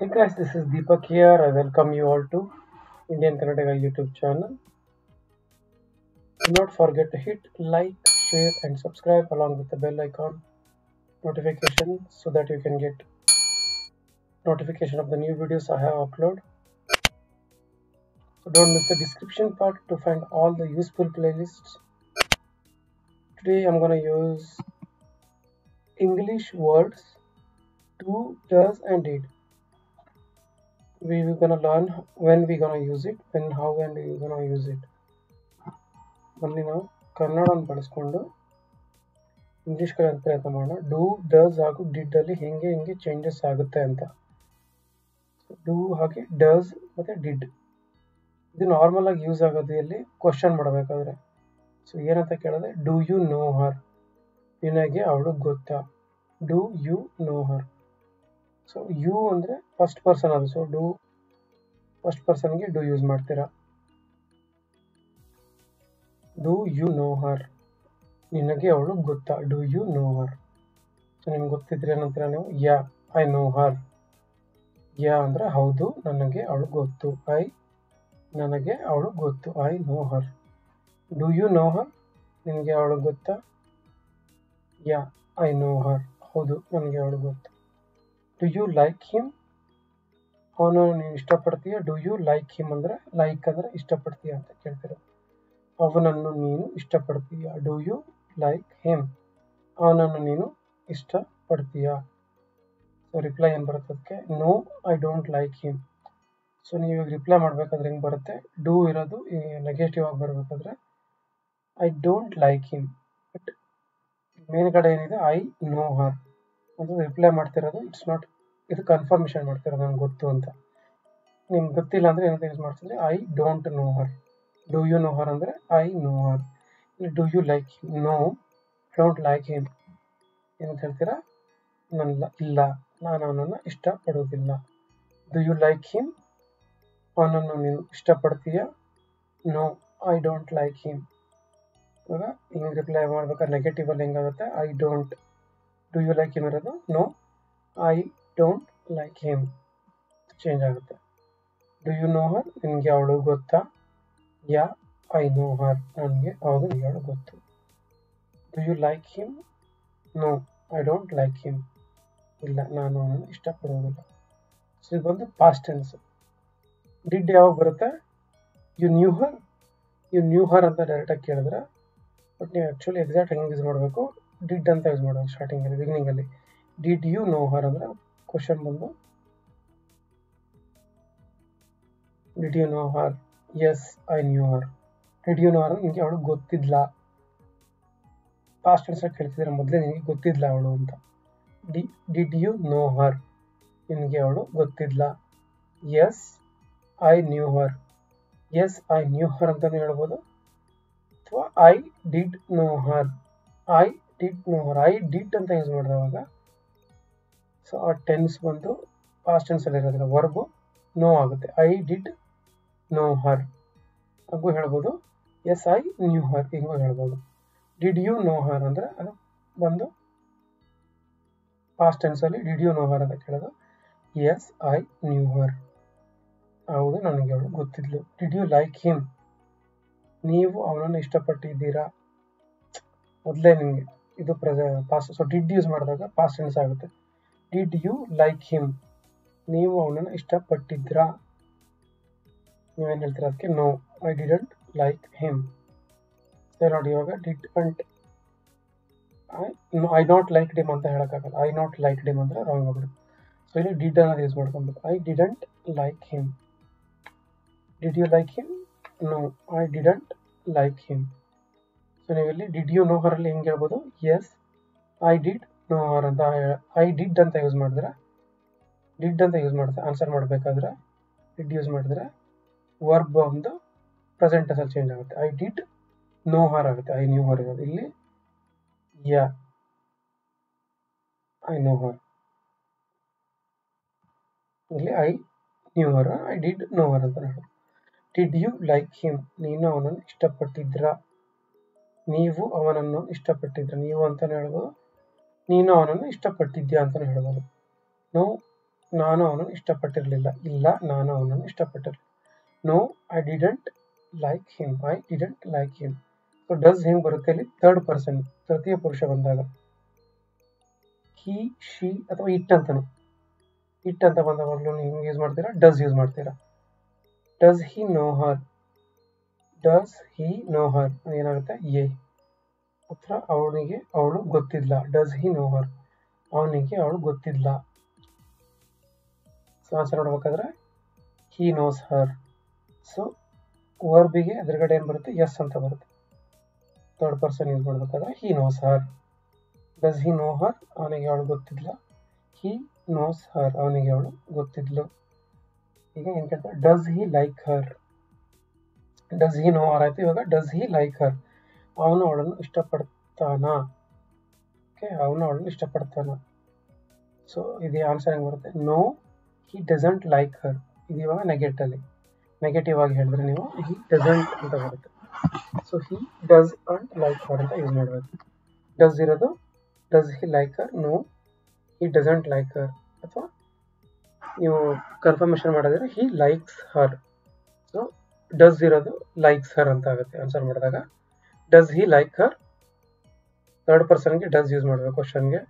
Hey guys, this is Deepak here. I welcome you all to Indian Kannadiga YouTube channel. Do not forget to hit like, share, and subscribe along with the bell icon notification so that you can get notification of the new videos I have upload. So don't miss the description part to find all the useful playlists. Today I'm gonna use English words to, does, and did. We will gonna learn when we gonna use it, when, how, and we gonna use it. ಬನ್ನಿ ನಾವು ಕನ್ನಡವನ್ನು ಬಳಸ್ಕೊಂಡು English ಕಲಿಯೋದು ಪ್ರಯತ್ನ ಮಾಡೋಣ do does ಹಾಗೂ did ಅಲ್ಲಿ ಹೆಂಗೆ ಹೆಂಗೆ ಚೇಂಜಸ್ ಆಗುತ್ತೆ ಅಂತ ಡೂ ಹಾಗೆ ಡಸ್ ಮತ್ತೆ ಡಿಡ್ ಇದು ನಾರ್ಮಲ್ ಆಗಿ ಯೂಸ್ ಆಗೋದು ಇಲ್ಲಿ ಕ್ವಶನ್ ಮಾಡಬೇಕಾದ್ರೆ ಸೊ ಏನಂತ ಕೇಳಿದ್ರೆ ಡೂ ಯು ನೋ ಹರ್ ನಿನಗೆ ಅವಳು ಗೊತ್ತಾ do you know her so you ಅಂದರೆ ಫಸ್ಟ್ ಪರ್ಸನ್ ಅದು ಸೊ ಡೂ ಫಸ್ಟ್ ಪರ್ಸನ್ಗೆ ಡೂ ಯೂಸ್ ಮಾಡ್ತೀರಾ ಡೂ ಯು ನೋ ಹರ್ ನಿನಗೆ ಅವಳು ಗೊತ್ತಾ do you know her so ನಿಮ್ಗೆ ಗೊತ್ತಿದ್ರೆ ಏನಂತೀರ ನೀವು ಯಾ ಐ ನೋ ಹರ್ ಯಾ ಅಂದರೆ ಹೌದು ನನಗೆ ಅವಳು ಗೊತ್ತು ಐ ನನಗೆ ಅವಳು ಗೊತ್ತು I know her do you know her ನಿನಗೆ ಅವಳು ಗೊತ್ತಾ ಯಾ ಐ ನೋ ಹರ್ ಹೌದು ನನಗೆ ಅವಳು ಗೊತ್ತು ಡು ಯು ಲೈಕ್ ಹಿಮ್ ಅವನು ನೀನು ಇಷ್ಟಪಡ್ತೀಯ ಡು ಯು ಲೈಕ್ ಹಿಮ್ ಅಂದರೆ ಲೈಕ್ ಅಂದರೆ ಇಷ್ಟಪಡ್ತೀಯ ಅಂತ ಕೇಳ್ತಾರೆ ಅವನನ್ನು ನೀನು ಇಷ್ಟಪಡ್ತೀಯ ಡು ಯು ಲೈಕ್ ಹಿಮ್ ಅವನನ್ನು ನೀನು ಇಷ್ಟಪಡ್ತೀಯ ಸೊ ರಿಪ್ಲೈ ಏನು ಬರುತ್ತೆ ಅದಕ್ಕೆ no I don't like him so ನೀವು ರಿಪ್ಲೈ ಮಾಡಬೇಕಾದ್ರೆ ಹೆಂಗೆ ಬರುತ್ತೆ ಡೂ ಇರೋದು ನೆಗೆಟಿವ್ ಆಗಿ ಬರಬೇಕಾದ್ರೆ I don't like him but ಮೇಲ್ಗಡೆ ಏನಿದೆ ಐ ನೋ ಹರ್ ಅದು ರಿಪ್ಲೈ ಮಾಡ್ತಿರೋದು ಇಟ್ಸ್ ನಾಟ್ ಇದು ಕನ್ಫರ್ಮೇಷನ್ ಮಾಡ್ತಿರೋದು ನಂಗೆ ಗೊತ್ತು ಅಂತ ನಿಮ್ಗೆ ಗೊತ್ತಿಲ್ಲ ಅಂದರೆ ಏನಂತ ಯೂಸ್ ಮಾಡ್ತಿದ್ರೆ I don't know her do you know her ಅಂದರೆ I know her do you like him no don't like him ಏನಂತ ಹೇಳ್ತೀರಾ ನನ್ನ ಇಲ್ಲ ನಾನು ಅವನನ್ನು ಇಷ್ಟಪಡೋದಿಲ್ಲ ಡು ಯು ಲೈಕ್ ಹಿಮ್ ಅವನನ್ನು ನೀನು ಇಷ್ಟಪಡ್ತೀಯ no I don't like him ಇವಾಗ ಹಿಂಗೆ ರಿಪ್ಲೈ ಮಾಡ್ಬೇಕಾದ್ರೆ ನೆಗೆಟಿವ್ ಅಲ್ಲಿ ಹೆಂಗಾಗುತ್ತೆ I don't do you like him ಇರೋದು no I don't like him change ಆಗುತ್ತೆ ಡು ಯು ನೋ ಹರ್ ನಿನಗೆ ಅವಳು ಗೊತ್ತಾ ಯಾ ಐ ನೋ ಹರ್ ನನಗೆ ಹೌದು ನಿನಗೆ ಅವಳು ಗೊತ್ತು do you like him no I don't like him ಇಲ್ಲ ನಾನು ಅವನನ್ನು ಇಷ್ಟಪಡೋದಿಲ್ಲ ಸೊ ಇದು ಬಂದು ಪಾಸ್ಟ್ ಟೆನ್ಸ್ ಡಿಡ್ ಯಾವಾಗ ಬರುತ್ತೆ you knew her you knew her ಅಂತ ಡೈರೆಕ್ಟಾಗಿ ಕೇಳಿದ್ರೆ ಬಟ್ ನೀವು ಆ್ಯಕ್ಚುಲಿ ಎಕ್ಸಾಕ್ಟ್ ಹೆಂಗೆ ಯೂಸ್ ಮಾಡಬೇಕು ಡಿಡ್ ಅಂತ ಯೂಸ್ ಮಾಡಬೇಕು ಸ್ಟಾರ್ಟಿಂಗಲ್ಲಿ ಬಿಗಿನಿಂಗಲ್ಲಿ ಡಿಡ್ ಯು ನೋ ಹರ್ ಅಂದರೆ ಕ್ವಶನ್ ಬಂದು did you know her yes I knew her did you know her ನಿಮಗೆ ಅವಳು ಗೊತ್ತಿದ್ಲ ಪಾಸ್ಟ್ ಟೆನ್ಸ್ ಕೇಳ್ತಿದ್ರೆ ಮೊದಲೇ ನಿನಗೆ ಗೊತ್ತಿದ್ಲ ಅವಳು ಅಂತ D did you know her ನಿನಗೆ ಅವಳು ಗೊತ್ತಿದ್ಲ yes I knew her yes I knew her ಅಂತಲೂ ಹೇಳ್ಬೋದು ಅಥವಾ I did know her I did know her I did ಅಂತ ಯೂಸ್ ಮಾಡಿದವಾಗ ಸೊ ಆ ಟೆನ್ಸ್ ಬಂದು ಪಾಸ್ಟ್ ಟೆನ್ಸಲ್ಲಿ ಇರೋದಿಲ್ಲ ವರ್ಬು ನೋ ಆಗುತ್ತೆ ಐ ಡಿಡ್ ನೋ ಹರ್ ಹಾಗೂ ಹೇಳ್ಬೋದು ಎಸ್ ಐ ನ್ಯೂ ಹರ್ ಹಿಂಗೂ ಹೇಳ್ಬೋದು ಡಿಡ್ ಯು ನೋ ಹರ್ ಅಂದರೆ ಅದು ಬಂದು ಪಾಸ್ಟ್ ಟೆನ್ಸಲ್ಲಿ ಡಿಡ್ ಯು ನೋ ಹರ್ ಅಂತ ಕೇಳೋದು ಎಸ್ ಐ ನ್ಯೂ ಹರ್ ಹೌದು ನನಗೆ ಅವಳು ಗೊತ್ತಿದ್ಲು ಡಿಡ್ ಯು ಲೈಕ್ ಹಿಮ್ ನೀವು ಅವನನ್ನು ಇಷ್ಟಪಟ್ಟಿದ್ದೀರಾ ಮೊದಲೇ ನಿಮಗೆ ಇದು ಪ್ರೆಸ ಪಾಸ್ಟ್ ಸೊ ಡಿಡ್ ಯೂಸ್ ಮಾಡಿದಾಗ ಪಾಸ್ಟ್ ಟೆನ್ಸ್ ಆಗುತ್ತೆ ಡಿಡ್ ಯು ಲೈಕ್ ಹಿಮ್ ನೀವು ಅವನನ್ನು ಇಷ್ಟಪಟ್ಟಿದ್ರಾ ನೀವೇನು ಹೇಳ್ತೀರಾ ಅದಕ್ಕೆ no I didn't like him ಸರಿ ನೋಡಿ ಇವಾಗ didn't I I not like him ಅಂತ ಹೇಳೋಕ್ಕಾಗಲ್ಲ ಐ ನಾಟ್ ಲೈಕ್ ಡಿಮ್ ಅಂದರೆ ರಾಂಗ್ ಆಗ್ಬಿಡುತ್ತೆ ಸೊ ಇಲ್ಲಿ ಡಿಡ್ ಅನ್ನೋದು ಯೂಸ್ ಮಾಡ್ಕೊಬೇಕು I didn't like him did you like him no I didn't like him so ನೀವಿಲ್ಲಿ ಡಿಡ್ ಯು ನೋ ಹರಲ್ಲಿ ಹೆಂಗೆ ಹೇಳ್ಬೋದು yes I did know her ಅಂತ ಐ ಡಿಡ್ ಅಂತ ಯೂಸ್ ಮಾಡಿದ್ರೆ ಡಿಡ್ ಅಂತ ಯೂಸ್ ಮಾಡಿದ್ರೆ ಆನ್ಸರ್ ಮಾಡಬೇಕಾದ್ರೆ ಡಿಡ್ ಯೂಸ್ ಮಾಡಿದ್ರೆ ವರ್ಬ್ ಒಂದು ಪ್ರೆಸೆಂಟ್ ಅಲ್ಲಿ ಚೇಂಜ್ ಆಗುತ್ತೆ ಐ ಡಿಡ್ ನೋ ಹರ್ ಆಗುತ್ತೆ ಐ ನ್ಯೂ ಹರ್ ಇರೋದು ಇಲ್ಲಿ ಯಾ ಐ ನೋ ಹರ್ ಇಲ್ಲಿ I knew her I did know her ಅಂತ ಹೇಳೋದು ಡಿಡ್ ಯು ಲೈಕ್ ಹಿಮ್ ನೀನು ಅವನನ್ನು ಇಷ್ಟಪಟ್ಟಿದ್ರ ನೀವು ಅವನನ್ನು ಇಷ್ಟಪಟ್ಟಿದ್ರ ನೀವು ಅಂತಾನೆ ಹೇಳ್ಬೋದು ನೀನು ಅವನನ್ನು ಇಷ್ಟಪಟ್ಟಿದ್ಯಾ ಅಂತಾನೆ ಹೇಳ್ಬೋದು ನೋ ನಾನು ಅವನನ್ನು ಇಷ್ಟಪಟ್ಟಿರಲಿಲ್ಲ ಇಲ್ಲ ನಾನು ಅವನನ್ನು ಇಷ್ಟಪಟ್ಟಿರಲಿಲ್ಲ no I didn't like him I didn't like him so does ಹೆಂಗ್ ಬರುತ್ತೆ ಇಲ್ಲಿ ಥರ್ಡ್ ಪರ್ಸನ್ ತೃತೀಯ ಪುರುಷ ಬಂದಾಗ ಹಿ ಶಿ ಅಥವಾ ಇಟ್ ಅಂತನು ಇಟ್ ಅಂತ ಬಂದಾಗಲೂ ನೀವು ಯೂಸ್ ಮಾಡ್ತೀರಾ ಡಸ್ ಯೂಸ್ ಮಾಡ್ತೀರಾ does he know her does he know her ಏನಾಗುತ್ತೆ ಎ ಉತ್ತರ ಅವನಿಗೆ ಅವಳು ಗೊತ್ತಿಲ್ಲ ಡಸ್ ಹಿ ನೋ ಹರ್ ಅವನಿಗೆ ಅವಳು ಗೊತ್ತಿಲ್ಲ ಸೊ ಆನ್ಸರ್ ನೋಡ್ಬೇಕಾದ್ರೆ ಹಿ ನೋಸ್ ಹರ್ ಸೊ ವರ್ಬಿಗೆ ಎದುರುಗಡೆ ಏನು ಬರುತ್ತೆ ಎಸ್ ಅಂತ ಬರುತ್ತೆ ಥರ್ಡ್ ಪರ್ಸನ್ ಯೂಸ್ ಮಾಡ್ಬೇಕಾದ್ರೆ he knows her does he know her ಅವನಿಗೆ ಅವಳು ಗೊತ್ತಿಲ್ಲ ಹಿ ನೋಸ್ ಹರ್ ಅವನಿಗೆ ಅವಳು ಗೊತ್ತಿದ್ಲು ಈಗ ಏನು ಕೇಳ್ತಾರೆ does he like her does he know her ಆಯ್ತು ಇವಾಗ ಡಸ್ ಹಿ ಲೈಕ್ ಹರ್ ಅವನು ಅವಳನ್ನು ಇಷ್ಟಪಡ್ತಾನ ಓಕೆ ಅವನು ಅವಳನ್ನು ಇಷ್ಟಪಡ್ತಾನ ಸೊ ಇದು ಆನ್ಸರ್ ಹೆಂಗೆ ಬರುತ್ತೆ no he doesn't like her ಇದು ಇವಾಗ ನೆಗೆಟಲ್ಲಿ ನೆಗೆಟಿವ್ ಆಗಿ ಹೇಳಿದ್ರೆ ನೀವು ಹಿ ಡಸಂಟ್ ಅಂತ ಬರುತ್ತೆ so he doesn't like her ಅಂತ ಯೂಸ್ ಮಾಡಬೇಕು ಡಸ್ ಇರೋದು does he like her no he doesn't like her ಅಥವಾ ನೀವು ಕನ್ಫರ್ಮೇಷನ್ ಮಾಡಿದ್ರೆ he likes her so does ಇರೋದು ಲೈಕ್ಸ್ ಹರ್ ಅಂತ ಆಗುತ್ತೆ ಆನ್ಸರ್ ಮಾಡಿದಾಗ does he like her third ಪರ್ಸನ್ಗೆ ಡಸ್ ಯೂಸ್ ಮಾಡಬೇಕು ಕ್ವಶನ್ಗೆ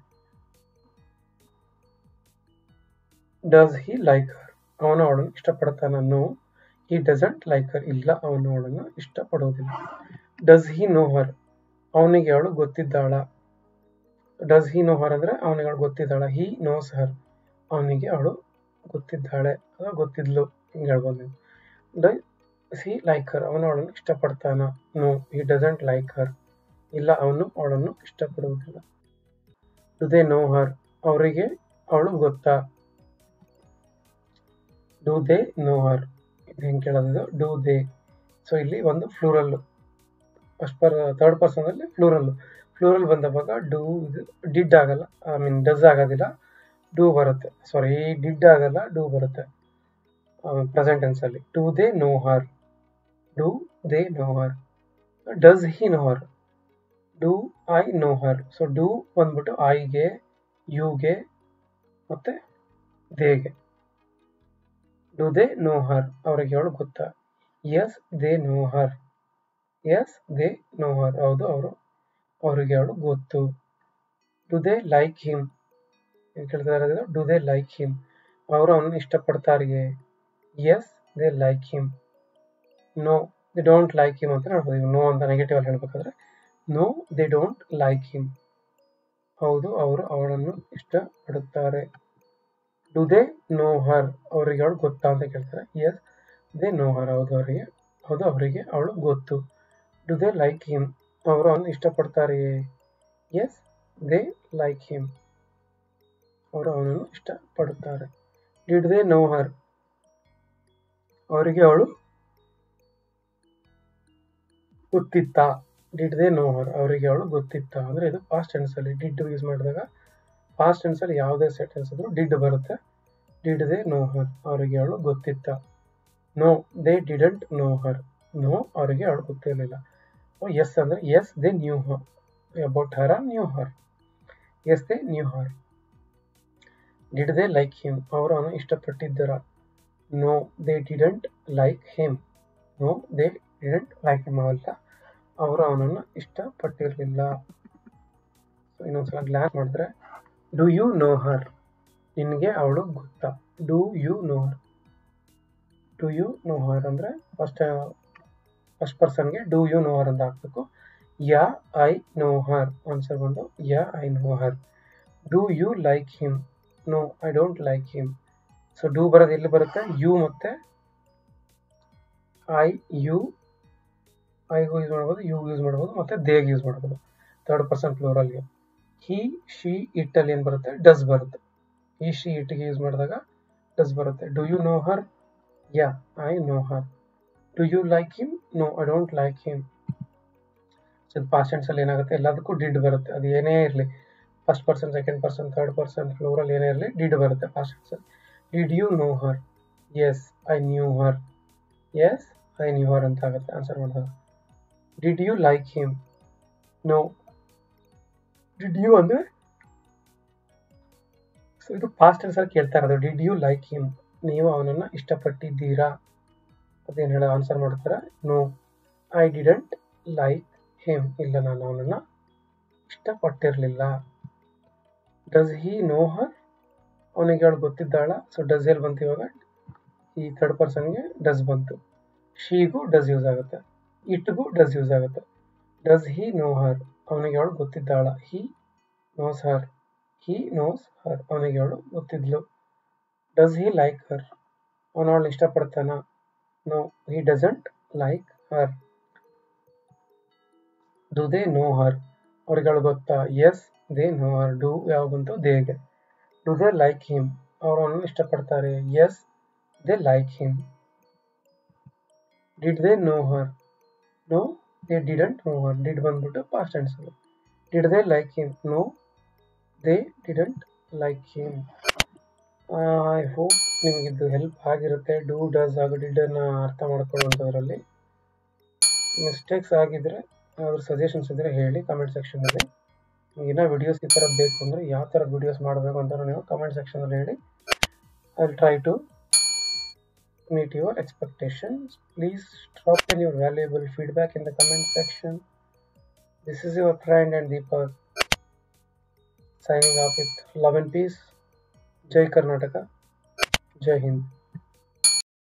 ಡಸ್ ಹಿ ಲೈಕ್ ಹರ್ ಅವನು ಅವಳನ್ನು ಇಷ್ಟಪಡ್ತಾನ no he doesn't like her ಇಲ್ಲ ಅವನು ಅವಳನ್ನು ಇಷ್ಟಪಡುವುದಿಲ್ಲ ಡಸ್ ಹಿ ನೋ ಹರ್ ಅವನಿಗೆ ಅವಳು ಗೊತ್ತಿದ್ದಾಳ ಡಸ್ ಹಿ ನೋ ಹರ್ ಅಂದ್ರೆ ಅವನಿಗೆ ಅವಳು ಗೊತ್ತಿದ್ದಾಳ ಹಿ ನೋಸ್ ಹರ್ ಅವನಿಗೆ ಅವಳು ಗೊತ್ತಿದ್ದಾಳೆ ಅಥವಾ ಗೊತ್ತಿದ್ಲು ಹಿಂಗೆ ಹೇಳ್ಬೋದು ನೀವು ಡಸ್ ಹಿ ಲೈಕ್ ಹರ್ ಅವನು ಅವಳನ್ನು ಇಷ್ಟಪಡ್ತಾನ no he doesn't like her ಇಲ್ಲ ಅವನು ಅವಳನ್ನು ಇಷ್ಟಪಡುವುದಿಲ್ಲ ಡು ದೇ ನೋ ಹರ್ ಅವರಿಗೆ ಅವಳು ಗೊತ್ತಾ ಡೂ ದೇ ನೋ ಹರ್ ಇದು ಹೆಂಗೆ ಕೇಳೋದು ಡೂ ದೇ ಸೊ ಇಲ್ಲಿ ಒಂದು ಫ್ಲೂರಲ್ಲು ಫಸ್ಟ್ ಪರ್ ಥರ್ಡ್ ಪರ್ಸನಲ್ಲಿ ಫ್ಲೂರಲ್ಲು ಫ್ಲೂರಲ್ ಬಂದವಾಗ ಡೂ ಇದು ಡಿಡ್ ಆಗಲ್ಲ ಐ ಮೀನ್ ಡಸ್ ಆಗೋದಿಲ್ಲ ಡೂ ಬರುತ್ತೆ ಸಾರಿ ಡಿಡ್ ಆಗಲ್ಲ ಡೂ ಬರುತ್ತೆ ಪ್ರೆಸೆಂಟ್ ಟೆನ್ಸಲ್ಲಿ do they know her do they know her does he know her do I know her so do ಬಂದ್ಬಿಟ್ಟು ಐಗೆ ಯುಗೆ ಮತ್ತೆ ದೇಗೆ ಡು ದೇ ನೋ ಹರ್ ಅವರಿಗೆ ಅವಳು ಗೊತ್ತಾ yes they know her yes they know her ಹೌದು ಅವರು ಅವರಿಗೆ ಅವಳು ಗೊತ್ತು ಡು ದೇ ಲೈಕ್ ಹಿಮ್ ಕೇಳ್ತಾ ಇರೋದು ಡು ದೇ ಲೈಕ್ ಹಿಮ್ ಅವರು ಅವನನ್ನು ಇಷ್ಟಪಡ್ತಾರೆಯೇ yes they like him no they don't like him ಅಂತ ಹೇಳ್ಬೋದು ನೋ ಅಂತ ನೆಗೆಟಿವ್ ಅಲ್ಲಿ ಹೇಳ್ಬೇಕಾದ್ರೆ no they don't like him ಹೌದು ಅವರು ಅವಳನ್ನು ಇಷ್ಟಪಡುತ್ತಾರೆ ಡು ದೇ ನೋ ಹರ್ ಅವರಿಗೆ ಅವಳು ಗೊತ್ತಾ ಅಂತ ಕೇಳ್ತಾರೆ ಎಸ್ ದೇ ನೋ ಹರ್ ಹೌದು ಅವರಿಗೆ ಹೌದು ಅವರಿಗೆ ಅವಳು ಗೊತ್ತು ಡು ದೇ ಲೈಕ್ ಹಿಮ್ ಅವರು ಅವನು ಇಷ್ಟಪಡ್ತಾರೆಯೇ ಎಸ್ ದೇ ಲೈಕ್ ಹಿಮ್ ಅವರು ಅವನನ್ನು ಇಷ್ಟಪಡುತ್ತಾರೆ ಡಿಡ್ ದೇ ನೋ ಹರ್ ಅವರಿಗೆ ಅವಳು ಗೊತ್ತಿತ್ತಾ ಡಿಡ್ ದೇ ನೋ ಹರ್ ಅವರಿಗೆ ಅವಳು ಗೊತ್ತಿತ್ತಾ ಅಂದ್ರೆ ಇದು ಪಾಸ್ಟ್ ಟೆನ್ಸ್ ಅಲ್ಲಿ ಡಿಡ್ ಯೂಸ್ ಮಾಡಿದಾಗ ಪಾಸ್ಟ್ ಟೆನ್ಸ್ ಅಲ್ಲಿ ಯಾವುದೇ ಸೆಂಟೆನ್ಸ್ ಇದ್ರು ಡಿಡ್ ಬರುತ್ತೆ ಡಿಡ್ ದೇ ನೋ ಹರ್ ಅವರಿಗೆ ಅವಳು ಗೊತ್ತಿತ್ತ no they didn't know her no ಅವರಿಗೆ ಅವಳು ಗೊತ್ತಿರಲಿಲ್ಲ ಎಸ್ ಅಂದ್ರೆ yes they knew her about her knew her yes they knew her did they like him ಅವರು ಅವನು ಇಷ್ಟಪಟ್ಟಿದ್ದರ no they didn't like him no they didn't like him ಅಲ್ಲ ಅವರು ಅವನನ್ನು ಇಷ್ಟಪಟ್ಟಿರಲಿಲ್ಲ ಇನ್ನೊಂದ್ಸಲ ಗ್ಲಾನ್ಸ್ ಮಾಡಿದ್ರೆ ಡು ಯು ನೋ ಹರ್ ನಿನಗೆ ಅವಳು ಗೊತ್ತಾ do you know her do you know her ಅಂದರೆ ಫಸ್ಟ್ ಫಸ್ಟ್ ಪರ್ಸನ್ಗೆ ಡು ಯು ನೋ ಹರ್ ಅಂತ ಹಾಕ್ಬೇಕು yeah I know her answer ಬಂದು yeah I know her do you like him no I don't like him so do ಬರೋದು ಎಲ್ಲಿ ಬರುತ್ತೆ you ಮತ್ತೆ I you ಐಗೂ ಯೂಸ್ ಮಾಡ್ಬೋದು ಯು ಯೂಸ್ ಮಾಡ್ಬೋದು ಮತ್ತೆ ದೇಗ್ ಯೂಸ್ ಮಾಡ್ಬೋದು ಥರ್ಡ್ ಪರ್ಸನ್ ಫ್ಲೋರಲ್ಗೆ ಹಿ ಶಿ ಇಟ್ ಅಲ್ಲಿ ಏನು ಬರುತ್ತೆ ಡಸ್ ಬರುತ್ತೆ ಈ ಶಿ ಇಟ್ಗೆ ಯೂಸ್ ಮಾಡಿದಾಗ ಡಸ್ ಬರುತ್ತೆ do you know her yeah I know her do you like him no I don't like him so past tense ಅಲ್ಲಿ ಏನಾಗುತ್ತೆ ಎಲ್ಲದಕ್ಕೂ ಡಿಡ್ ಬರುತ್ತೆ ಅದು ಏನೇ ಇರಲಿ first person second person third person ಫ್ಲೋರಲ್ಲಿ ಏನೇ ಇರಲಿ ಡಿಡ್ ಬರುತ್ತೆ past tense did you know her yes I knew her yes I knew her ಅಂತ ಆಗುತ್ತೆ ಆನ್ಸರ್ ಮಾಡಿದಾಗ did you like him no did you ಅಂದರೆ ಸೊ ಇದು ಪಾಸ್ಟ್ ಟೆನ್ಸಲ್ಲಿ ಕೇಳ್ತಾ ಇರೋದು ಡಿಡ್ ಯು ಲೈಕ್ ಹಿಮ್ ನೀವು ಅವನನ್ನು ಇಷ್ಟಪಟ್ಟಿದ್ದೀರಾ ಅದೇನು ಹೇಳ ಆನ್ಸರ್ ಮಾಡ್ತಾರೆ no I didn't like him ಇಲ್ಲ ನಾನು ಅವನನ್ನು ಇಷ್ಟಪಟ್ಟಿರಲಿಲ್ಲ ಡಸ್ ಹಿ ನೋ ಹರ್ ಅವನಿಗೆ ಅವಳು ಗೊತ್ತಿದ್ದಾಳ ಸೊ ಡಸ್ ಎಲ್ಲಿ ಬಂತು ಇವಾಗ ಈ ಥರ್ಡ್ ಪರ್ಸನ್ಗೆ ಡಸ್ ಬಂತು ಶೀಗೂ ಡಸ್ ಯೂಸ್ ಆಗುತ್ತೆ ಇಟ್ಗೂ ಡಸ್ ಯೂಸ್ ಆಗುತ್ತೆ ಡಸ್ ಹಿ ನೋ ಹರ್ ಅವನಿಗೆ ಅವಳು ಗೊತ್ತಿದ್ದಾಳ ಹಿ ನೋಸ್ ಹರ್ ಹಿ ನೋಸ್ ಹರ್ ಅವನಿಗೆ ಅವಳು ಗೊತ್ತಿದ್ಲು ಡಸ್ ಹಿ ಲೈಕ್ ಹರ್ ಅವನು ಅವಳು ಇಷ್ಟಪಡ್ತಾನ no he doesn't like her do they know her ಅವ್ರಿಗೆ ಅವಳು ಗೊತ್ತಾ yes they know her do ಯಾವ ಬಂತು ದೇಗೆ ಡು ದೇ ಲೈಕ್ ಹಿಮ್ ಅವರು ಅವನನ್ನು ಇಷ್ಟಪಡ್ತಾರೆ yes they like him did they know her no they didn't know her did ಬಂದ್ಬಿಟ್ಟು past tense did they like him no they didn't like him I hope ನಿಮಗಿದ್ದು help ಆಗಿರುತ್ತೆ do does ಹಾಗೂ ಡಿಡನ್ನು ಅರ್ಥ ಮಾಡ್ಕೊಳ್ಳುವಂಥದ್ರಲ್ಲಿ mistakes ಆಗಿದ್ರೆ ಅದ್ರ suggestions ಇದ್ದರೆ ಹೇಳಿ ಕಮೆಂಟ್ ಸೆಕ್ಷನಲ್ಲಿ ನಿಮ್ಗೆ ಇನ್ನೂ ವಿಡಿಯೋಸ್ ಈ ಥರ ಬೇಕು ಅಂದರೆ ಯಾವ ಥರದ ವಿಡಿಯೋಸ್ ಮಾಡಬೇಕು ಅಂತ ನೀವು ಕಮೆಂಟ್ ಸೆಕ್ಷನಲ್ಲಿ ಹೇಳಿ I will try to meet your expectations. Please drop in your valuable feedback in the comment section. This is your friend and Deepak signing off with love and peace. Jai Karnataka. Jai Hind.